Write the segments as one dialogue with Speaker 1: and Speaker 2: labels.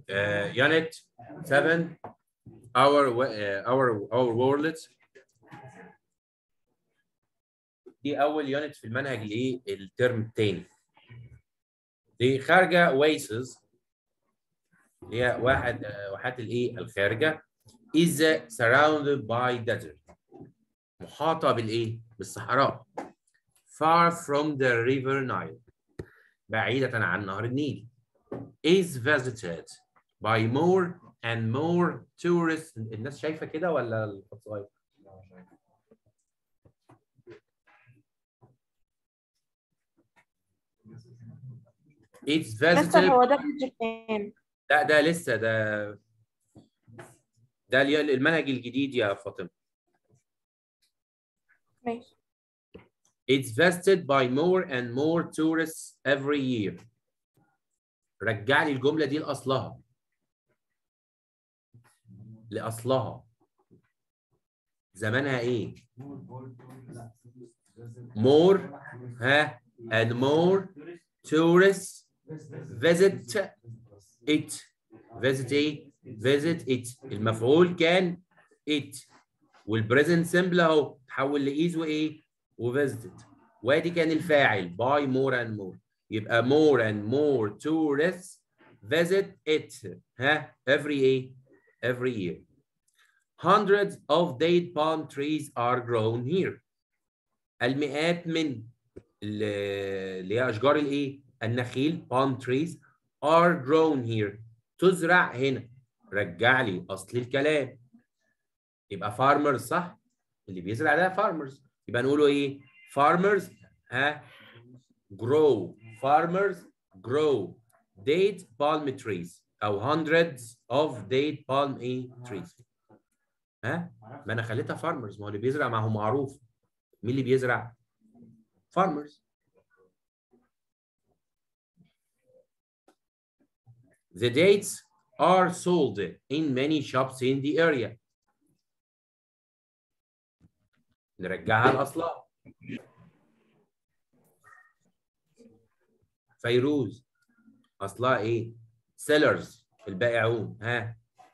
Speaker 1: uh, unit 7 our uh, our our world دي اول يونت في المنهج الايه الترم الثاني دي خارجه ويسز اللي هي واحد آه، واحات الايه الخارجه is surrounded by desert محاطه بالايه بالصحراء far from the river Nile بعيدة عن نهر النيل is visited by more and more tourists الناس شايفة كده ولا الخط صغير؟ It's
Speaker 2: مستر
Speaker 1: visited
Speaker 2: هو ده بيج كام؟
Speaker 1: لا ده لسه ده ده الي- المنهج الجديد يا فاطمة
Speaker 2: ماشي
Speaker 1: It's visited by more and more tourists every year. رجع لي الجملة دي لأصلها. لأصلها. زمانها إيه؟ More ها and more tourists visit it. Visit إيه؟ Visit it. المفعول كان it. والبريزنت سمبل أهو تحول لإيز وإيه؟ وفيزيتد وادي كان الفاعل by more and more يبقى more and more tourists visit it ها every ايه every year hundreds of date palm trees are grown here المئات من ال- اللي هي اشجار الايه النخيل palm trees are grown here تزرع هنا رجع لي اصل الكلام يبقى farmers صح اللي بيزرع ده farmers يبقى نقوله ايه farmers ها grow farmers grow date palm trees او hundreds of date palm ايه trees ها ما انا خليتها farmers ما هو اللي بيزرع ما هو معروف مين اللي بيزرع farmers the dates are sold in many shops in the area نرجعها لاصلها فيروز اصلها ايه سيلرز البائعون ها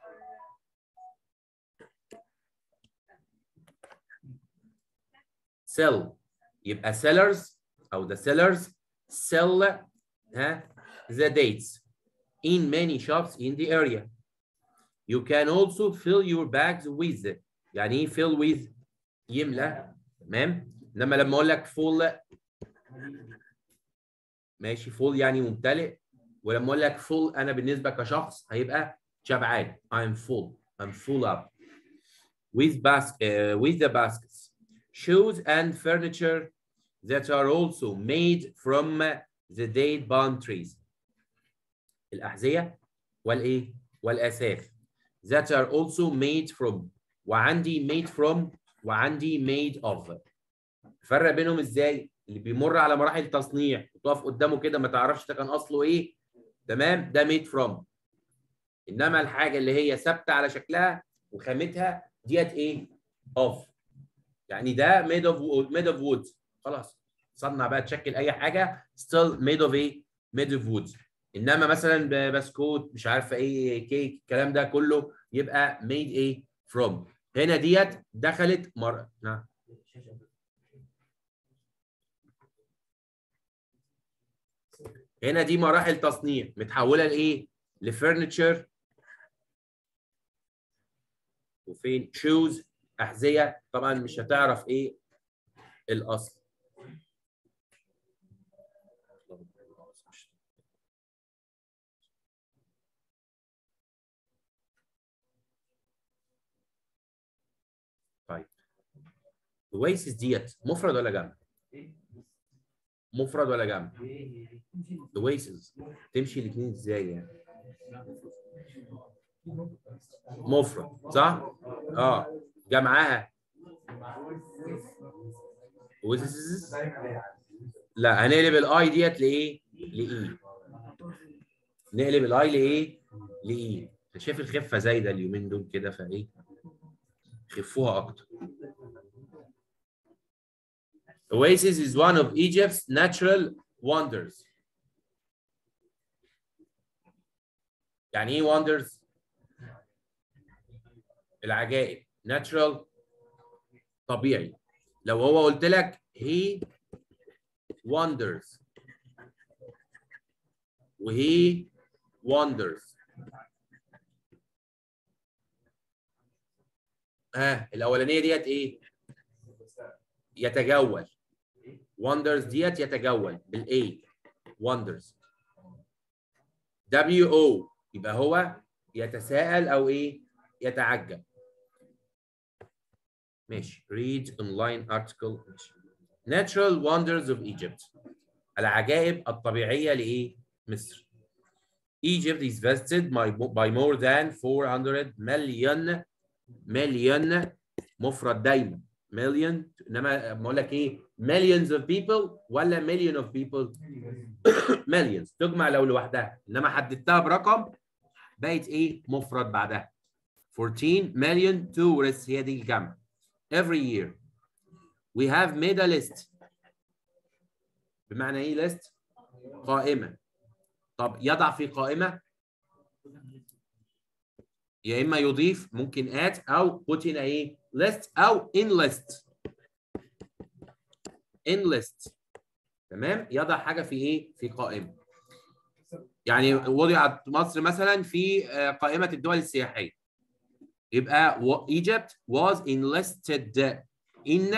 Speaker 1: sell يبقى sellers او the sellers sell ها the dates in many shops in the area you can also fill your bags with يعني ايه fill with يملى تمام انما لما اقول لك فول ماشي فول يعني ممتلئ ولما اقول لك فول انا بالنسبه كشخص هيبقى شبعان I'm full I'm full up with bas uh, with the baskets shoes and furniture that are also made from the date palm trees الأحذية والإيه والأثاث that are also made from وعندي made from وعندي made of فرق بينهم ازاي اللي بيمر على مراحل تصنيع وتقف قدامه كده ما تعرفش ده كان اصله ايه تمام ده made from انما الحاجه اللي هي ثابته على شكلها وخامتها ديت ايه of يعني ده made of wood made of wood خلاص صنع بقى تشكل اي حاجه still made of ايه made of wood انما مثلا بسكوت مش عارفه ايه كيك الكلام ده كله يبقى made ايه from هنا ديت دخلت مره نعم هنا دي مراحل تصنيع متحوله لايه لفرنتشر وفين شوز احذيه طبعا مش هتعرف ايه الاصل طيب ويسز ديت مفرد ولا جمع؟ مفرد ولا جمع؟ ويسز تمشي الاثنين ازاي يعني؟ مفرد صح؟ اه جمعها ويسز لا هنقلب الاي ديت لايه؟ لاي نقلب الاي لايه؟ لاي انت شايف الخفه زايده اليومين دول كده فايه؟ خفوها اكتر Oasis is one of Egypt's natural wonders. يعني ايه wonders العجائب natural طبيعي لو هو قلت لك he wonders وهي wonders ها الاولانيه ديت ايه يتجول wonders ديت يتجول بالاي wonders W O يبقى هو يتساءل او ايه يتعجب ماشي read online article natural wonders of Egypt العجائب الطبيعية لإيه؟ مصر Egypt is visited by, by more than 400 million million مفرد دايما million انما بقول لك ايه millions of people ولا million of people millions تجمع لو لوحدها انما حددتها برقم بقت ايه مفرد بعدها 14 million tourists هي دي الجمع every year we have made a list بمعنى ايه list قائمة طب يضع في قائمة يا اما يضيف ممكن at او put in ايه list او in list in list تمام يضع حاجة في ايه في قائمة يعني وضعت مصر مثلا في قائمة الدول السياحية يبقى Egypt was enlisted in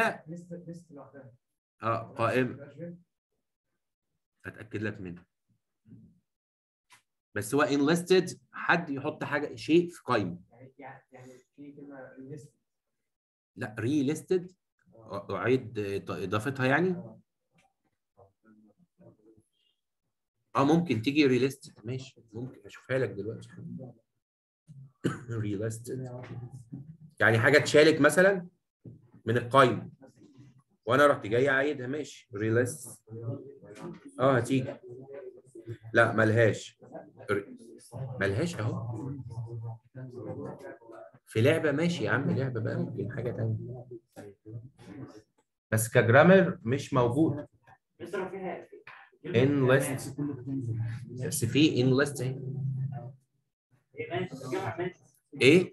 Speaker 1: اه قائمة هتأكد لك منها بس هو enlisted حد يحط حاجة شيء في قائمة
Speaker 2: يعني في كلمه list
Speaker 1: لا relisted أعيد إضافتها يعني اه ممكن تيجي ريليست ماشي ممكن اشوفها لك دلوقتي ريليستد يعني حاجه اتشالت مثلا من القايمه وانا رحت جاي عايدها ماشي ريليست اه هتيجي لا ملهاش ملهاش اهو في لعبه ماشي يا عم لعبه بقى ممكن حاجه تانية بس كجرامر مش موجود ان ليست بس في ان ليست اهي ايه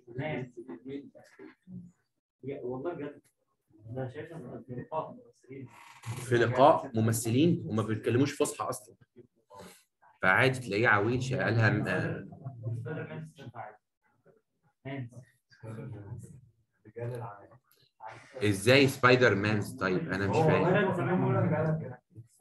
Speaker 2: والله بجد ده شايفها في لقاء ممثلين
Speaker 1: في لقاء ممثلين وما بيتكلموش فصحى اصلا فعادي تلاقيه عويل شغالها م- ازاي سبايدر مان طيب انا مش فاهم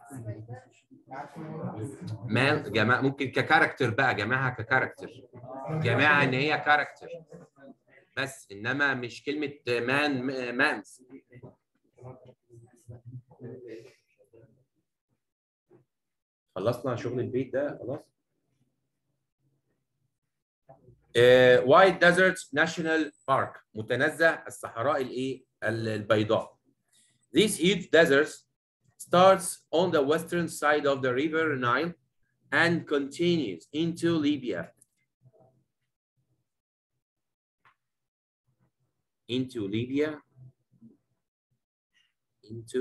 Speaker 1: مان جماعة ممكن ككاركتر بقى جماعة ككاركتر جماعة ان هي كاركتر بس انما مش كلمة مان مانز خلصنا شغل البيت ده خلاص وايت ديزرت ناشونال بارك متنزه الصحراء الايه البيضاء This huge desert starts on the western side of the river Nile and continues into Libya into Libya into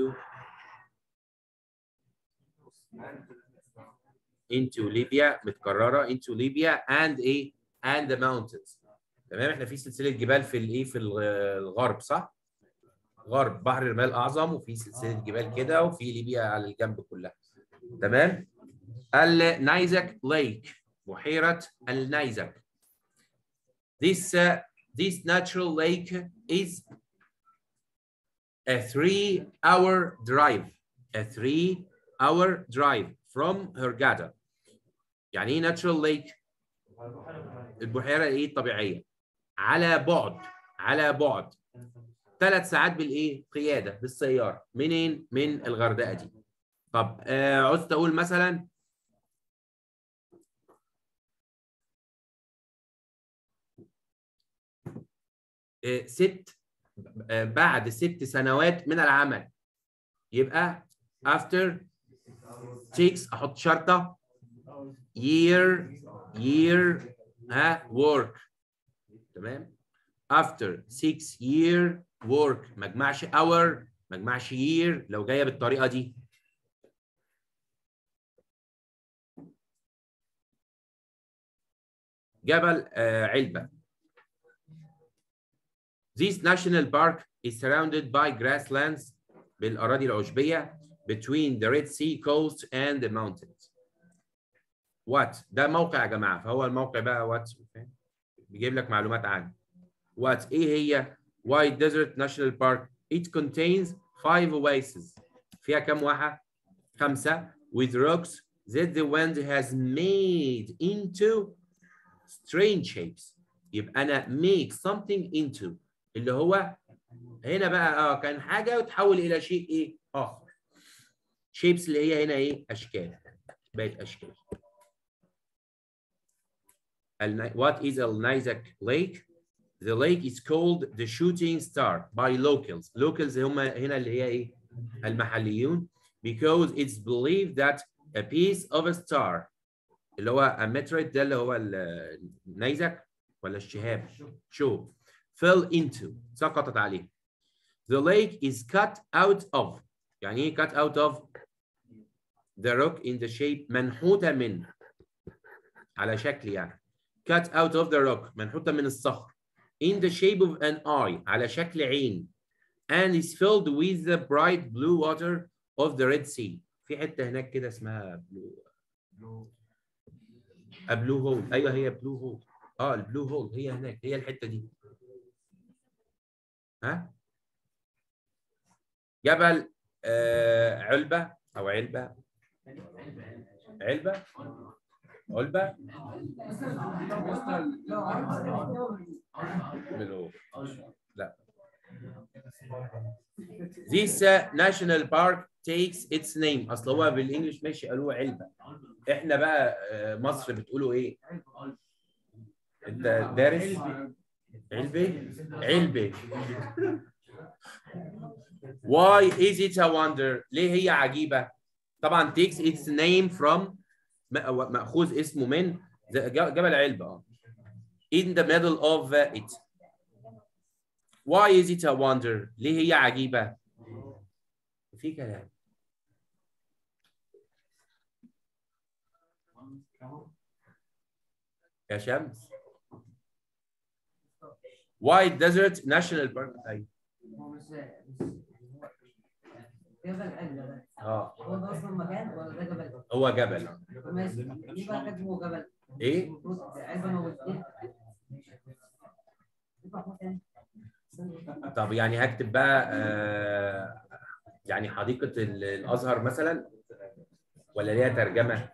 Speaker 1: into Libya متكررة into Libya and a and the mountains تمام احنا في سلسلة جبال في الايه في الغرب صح؟ غرب بحر الماء الأعظم وفي سلسلة جبال كده وفي ليبيا على الجنب كلها تمام؟ النايزك ليك بحيرة النايزك This uh, this natural lake is a three-hour drive a three-hour drive from Hurghada يعني ايه natural lake؟ البحيره ايه الطبيعيه على بعد على بعد ثلاث ساعات بالايه قياده بالسياره منين من الغردقه دي طب آه عاوز اقول مثلا آه ست آه بعد ست سنوات من العمل يبقى after six احط شرطه year year ها work تمام after six year work ما اجمعش hour ما اجمعش year لو جايه بالطريقه دي جبل آه علبة This national park is surrounded by grasslands بالأراضي العشبية between the Red Sea coast and the mountains. What ده موقع يا جماعة فهو الموقع بقى what بيجيب لك معلومات عنه. What إيه هي White Desert National Park It contains five oases فيها كم واحة؟ خمسة with rocks that the wind has made into strange shapes يبقى أنا make something into اللي هو هنا بقى اه كان حاجة وتحول إلى شيء إيه؟ آخر shapes اللي هي هنا إيه؟ أشكال بقت أشكال النا- What is El Nizak Lake? The lake is called the shooting star by locals. Locals هم هنا اللي هي ايه؟ المحليون because it's believed that a piece of a star اللي هو a meteorite ده اللي هو ال- النيزك ولا الشهاب شو fell into سقطت عليه. The lake is cut out of يعني ايه cut out of the rock in the shape منحوتة من على شكل يعني cut out of the rock منحوتة من الصخر in the shape of an eye على شكل عين and is filled with the bright blue water of the Red Sea في حتة هناك كده اسمها blue a blue hole ايوه هي blue hole اه البلو هول هي هناك هي الحتة دي ها جبل آه علبة او علبة علبة علبة بلو لا This uh, national park takes its name اصل هو بالانجلش ماشي قالوه علبة احنا بقى آه، مصر بتقولوا ايه انت دارس علبة علبة Why is it a wonder ليه هي عجيبة طبعا takes its name from م- مأخوذ اسمه من ز- ج- جبل علبة اه in the middle of uh, it Why is it a wonder ليه هي عجيبة في كلام يا شمس White Desert National Park أيوة.
Speaker 3: هو مش مش جبل علبة ده
Speaker 1: اه
Speaker 3: هو ده اصلا مكان ولا ده جبل؟
Speaker 1: هو جبل
Speaker 3: ماشي ليه بقى كاتبه جبل؟
Speaker 1: ايه
Speaker 3: المفروض علبة موجودين يبقى مكان.
Speaker 1: طب يعني هكتب بقى آه يعني حديقة ال- الأزهر مثلا ولا ليها ترجمة؟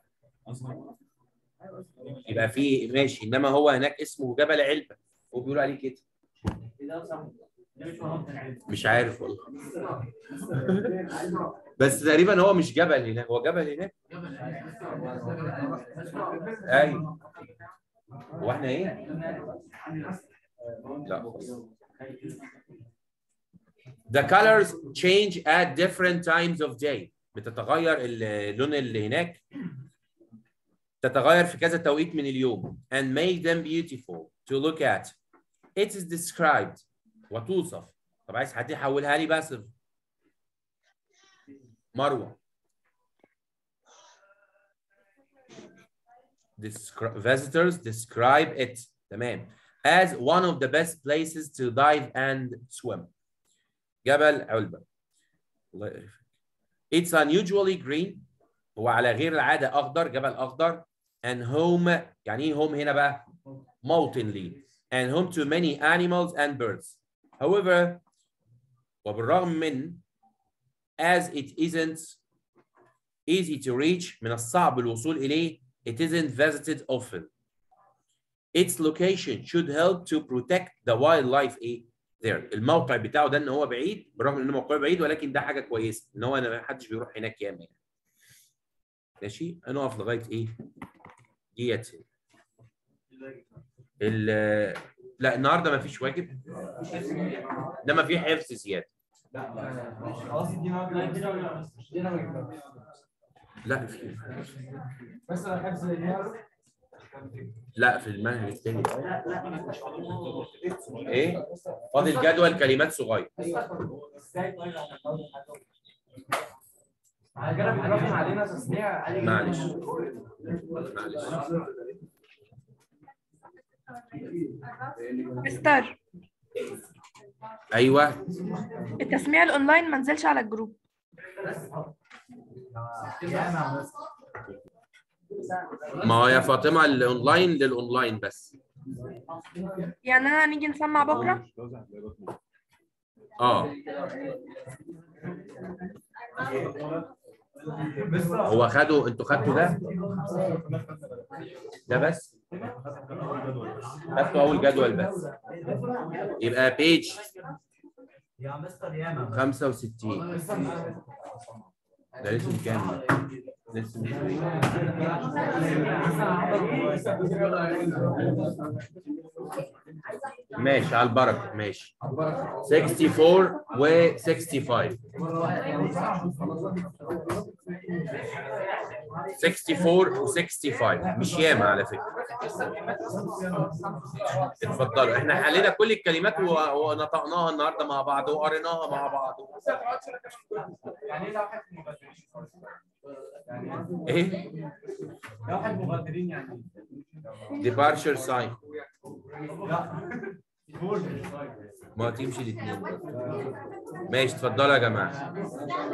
Speaker 1: يبقى في ماشي إنما هو هناك اسمه جبل علبة وبيقولوا عليه كده مش عارف والله بس تقريبا هو مش جبل هناك هو جبل هناك ايوه هو احنا ايه؟ لا The colors change at different times of day بتتغير اللون اللي هناك تتغير في كذا توقيت من اليوم and make them beautiful to look at. It is described وتوصف. طب عايز حد يحولها لي بس مروه Descri- visitors describe it تمام as one of the best places to dive and swim جبل علبة الله يعرفك It's unusually green هو على غير العادة أخضر جبل أخضر and home يعني إيه home هنا بقى mountainly and home to many animals and birds however وبالرغم من as it isn't easy to reach من الصعب الوصول إليه it isn't visited often its location should help to protect the wildlife ايه there الموقع بتاعه ده ان هو بعيد بالرغم ان موقعه بعيد ولكن ده حاجه كويسه ان هو ما حدش بيروح هناك ياما يعني ماشي هنقف لغايه ايه ديت ال لا النهارده ما فيش واجب انما في حفظ زياده
Speaker 2: خلاص ادينا ادينا واجب
Speaker 1: لا في
Speaker 2: بس انا حفظ النهارده
Speaker 1: لا في المنهج الثاني ايه فاضل جدول كلمات صغير
Speaker 2: ازاي طيب هجرب بتراكم علينا تصنيع
Speaker 1: معلش معلش
Speaker 4: مستر
Speaker 1: ايوه
Speaker 4: التسميع الاونلاين ما نزلش على الجروب
Speaker 1: ما هو يا فاطمه الاونلاين للاونلاين بس
Speaker 4: يعني انا هنيجي نسمع بكره
Speaker 1: اه هو خدوا انتوا خدتوا ده ده بس خدتوا اول جدول بس يبقى بيج
Speaker 2: يا مستر ياما
Speaker 1: 65 ده لسه كام لسه ماشي على البركه ماشي 64 و 65 64 و 65 مش ياما على فكره اتفضلوا احنا حلينا كل الكلمات و- ونطقناها النهارده مع بعض وقريناها مع بعض
Speaker 2: يعني ايه لوحة مغادرين؟
Speaker 1: ايه
Speaker 2: لوحة مغادرين يعني
Speaker 1: departure sign
Speaker 2: لا
Speaker 1: ما تمشي الاثنين ماشي اتفضلوا يا جماعه